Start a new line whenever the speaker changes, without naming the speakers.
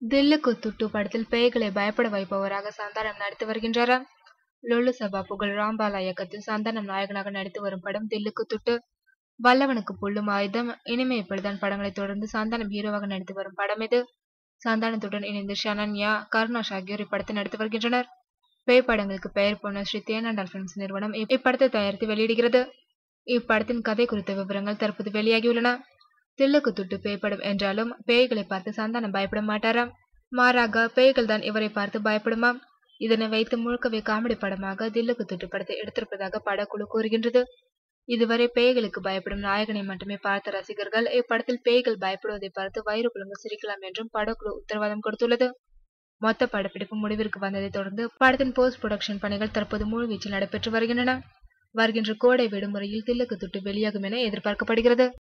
தில்லுக்கு துட்டு படத்தில் பேய்களை பயப்பட வைப்பவராக சந்தானம் நடித்து வருகின்றார் லொல்லு சபா புகழ் ராம்பாலா இயக்கத்தில் சந்தானம் நாயகனாக நடித்து வரும் படம் தில்லுக்கு துட்டு வல்லவனுக்கு புல்லும் ஆயுதம் இனிமே இப்படிதான் படங்களை தொடர்ந்து சந்தானம் ஹீரோவாக நடித்து வரும் படம் இது சந்தானத்துடன் இணைந்து ஷனன்யா கருணாஷ் ஆகியோர் இப்படத்தில் நடித்து வருகின்றனர் பேய் படங்களுக்கு பெயர் போன ஸ்ரீ தேனாண்டால் பிலிம்ஸ் நிறுவனம் இப்- இப்படத்தை தயாரித்து வெளியிடுகிறது இப்படத்தின் கதை குறித்த விவரங்கள் தற்போது வெளியாகியுள்ளன தில்லுக்கு துட்டு பேய் படம் என்றாலும் பேய்களை பார்த்து சந்தானம் பயப்பட மாட்டாராம் மாறாக பேய்கள் தான் இவரை பார்த்து பயப்படுமாம் இதனை வைத்து முழுக்கவே காமெடி படமாக தில்லுக்கு துட்டு படத்தை எடுத்திருப்பதாக படக்குழு கூறுகின்றது இதுவரை பேய்களுக்கு பயப்படும் நாயகனை மட்டுமே பார்த்த ரசிகர்கள் இப்படத்தில் பேய்கள் பயப்படுவதை பார்த்து வயிறு குலுங்க சிரிக்கலாம் என்றும் படக்குழு உத்தரவாதம் கொடுத்துள்ளது மொத்த படப்பிடிப்பு முடிவிற்கு வந்ததை தொடர்ந்து படத்தின் போஸ்ட் புரொடக்ஷன் பணிகள் தற்போது முழுவீச்சில் நடைபெற்று வருகின்றன வருகின்ற கோடை விடுமுறையில் தில்லுக்கு துட்டு வெளியாகும் என எதிர்பார்க்கப்படுகிறது